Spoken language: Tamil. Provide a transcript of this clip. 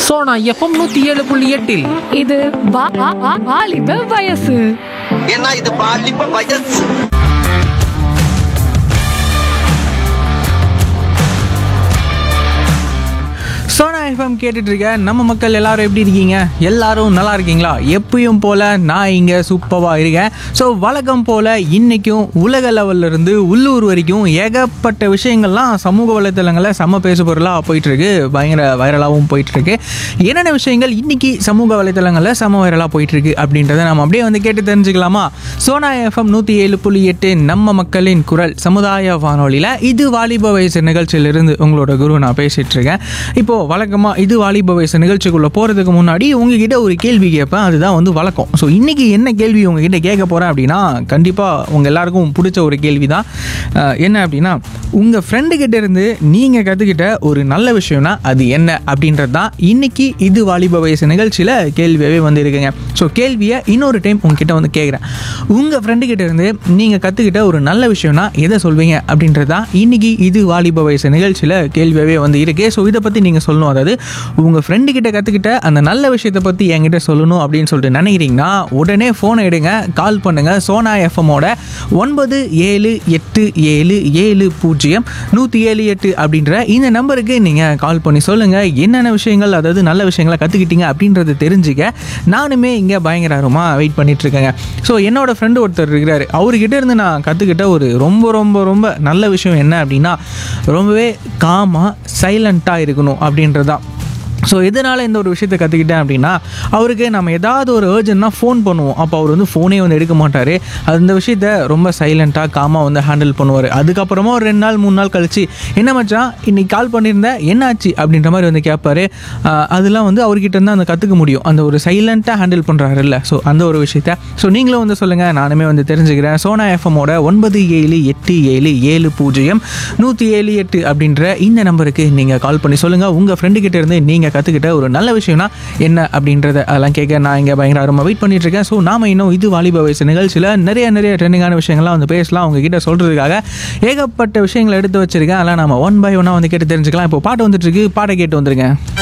சோனா எஃப்எம் நூத்தி ஏழு புள்ளி எட்டில் இது வா- வா- வா- வாலிப வயசு ஏன்னா இது பாலிப்ப வயசு சோனா எஃப்எம் கேட்டுட்டு இருக்க நம்ம மக்கள் எல்லாரும் எப்படி இருக்கீங்க எல்லாரும் நல்லா இருக்கீங்களா எப்பயும் போல நான் இங்கே சூப்பராக இருக்கேன் ஸோ வழக்கம் போல இன்னைக்கும் உலக லெவல்ல இருந்து உள்ளூர் வரைக்கும் ஏகப்பட்ட விஷயங்கள்லாம் சமூக வலைத்தளங்களில் செம்ம பேசு பொருளாக போயிட்டு இருக்கு பயங்கர வைரலாகவும் போயிட்டு இருக்கு என்னென்ன விஷயங்கள் இன்னைக்கு சமூக வலைத்தளங்களில் செம்ம வைரலாக போயிட்டு இருக்கு அப்படின்றத நம்ம அப்படியே வந்து கேட்டு தெரிஞ்சுக்கலாமா சோனா எஃப்எம் நூற்றி ஏழு புள்ளி எட்டு நம்ம மக்களின் குரல் சமுதாய வானொலியில் இது வாலிப வயசு நிகழ்ச்சியிலிருந்து உங்களோட குரு நான் பேசிட்டு இருக்கேன் இப்போ வழக்கமாக இது வாலிப வயசு நிகழ்ச்சிக்குள்ள போகிறதுக்கு முன்னாடி உங்ககிட்ட ஒரு கேள்வி கேட்பேன் அதுதான் வந்து வழக்கம் ஸோ இன்னைக்கு என்ன கேள்வி உங்ககிட்ட கேட்க போகிறேன் அப்படின்னா கண்டிப்பாக உங்கள் எல்லாருக்கும் பிடிச்ச ஒரு கேள்வி தான் அஹ், என்ன அப்படின்னா உங்கள் ஃப்ரெண்டு கிட்ட இருந்து நீங்கள் கற்றுக்கிட்ட ஒரு நல்ல விஷயம்னா அது என்ன அப்படின்றது தான் இன்னைக்கு இது வாலிப வயசு நிகழ்ச்சியில் கேள்வியாகவே வந்து இருக்குங்க ஸோ கேள்வியை இன்னொரு டைம் உங்ககிட்ட வந்து கேட்குறேன் உங்கள் ஃப்ரெண்டு கிட்ட இருந்து நீங்கள் கற்றுக்கிட்ட ஒரு நல்ல விஷயம்னா எதை சொல்வீங்க அப்படின்றது தான் இன்னைக்கு இது வாலிப வயசு நிகழ்ச்சியில் கேள்வியாகவே வந்து இருக்கு ஸோ இதை பற்றி நீங்கள் சொல்லணும் அதாவது உங்கள் ஃப்ரெண்டு கிட்ட கற்றுக்கிட்ட அந்த நல்ல விஷயத்தை பற்றி என்கிட்ட சொல்லணும் அப்படின்னு சொல்லிட்டு நினைக்கிறீங்கன்னா உடனே ஃபோனை எடுங்க கால் பண்ணுங்க சோனா எஃப்எம்மோட ஒன்பது ஏழு எட்டு ஏழு ஏழு பூஜ்ஜியம் நூற்றி ஏழு எட்டு அப்படின்ற இந்த நம்பருக்கு நீங்கள் கால் பண்ணி சொல்லுங்கள் என்னென்ன விஷயங்கள் அதாவது நல்ல விஷயங்களை கற்றுக்கிட்டீங்க அப்படின்றத தெரிஞ்சுக்க நானுமே இங்கே பயங்கரமாக வெயிட் பண்ணிட்டு இருக்கேங்க ஸோ என்னோட ஃப்ரெண்டு ஒருத்தர் இருக்கிறாரு அவர்கிட்ட இருந்து நான் கற்றுக்கிட்ட ஒரு ரொம்ப ரொம்ப ரொம்ப நல்ல விஷயம் என்ன அப்படின்னா ரொம்பவே காமாக சைலண்ட்டாக இருக்கணும் அப்படின்றது தான் ஸோ எதனால் இந்த ஒரு விஷயத்தை கற்றுக்கிட்டேன் அப்படின்னா அவருக்கு நம்ம ஏதாவது ஒரு ஏர்ஜென்ட்னா ஃபோன் பண்ணுவோம் அப்போ அவர் வந்து ஃபோனே வந்து எடுக்க மாட்டார் அந்த விஷயத்த ரொம்ப சைலண்ட்டாக காமாக வந்து ஹேண்டில் பண்ணுவார் அதுக்கப்புறமா ஒரு ரெண்டு நாள் மூணு நாள் கழிச்சு என்ன மச்சான் இன்னைக்கு கால் பண்ணியிருந்தேன் என்னாச்சு அப்படின்ற மாதிரி வந்து கேட்பாரு ஆஹ் அதெல்லாம் வந்து அவர்கிட்ட இருந்து அந்த கற்றுக்க முடியும் அந்த ஒரு சைலண்ட்டாக ஹேண்டில் பண்ணுறாருல்ல ஸோ அந்த ஒரு விஷயத்த ஸோ நீங்களும் வந்து சொல்லுங்கள் நானுமே வந்து தெரிஞ்சுக்கிறேன் சோனா எஃப்எம்மோட ஒன்பது ஏழு எட்டு ஏழு ஏழு பூஜ்ஜியம் நூற்றி ஏழு எட்டு அப்படின்ற இந்த நம்பருக்கு நீங்கள் கால் பண்ணி சொல்லுங்கள் உங்கள் ஃப்ரெண்டு கிட்ட இருந்து நீங்கள் கற்றுக்கிட்ட ஒரு நல்ல விஷயம்னா என்ன அப்படின்றத அதெல்லாம் கேட்க நான் இங்கே பயங்கர ஆர்வமாக வெயிட் பண்ணிட்டு இருக்கேன் ஸோ நாம இன்னும் இது வாலிப வயசு நிகழ்ச்சியில் நிறைய நிறைய ட்ரெண்டிங்கான விஷயங்கள்லாம் வந்து பேசலாம் உங்ககிட்ட சொல்கிறதுக்காக ஏகப்பட்ட விஷயங்களை எடுத்து வச்சிருக்கேன் அதெல்லாம் நம்ம ஒன் பை ஒன்னாக வந்து கேட்டு தெரிஞ்சுக்கலாம் இப்போ பாட்டு வந்துட்டு இருக்கு பாட்டை கேட்டு வந்துருங்க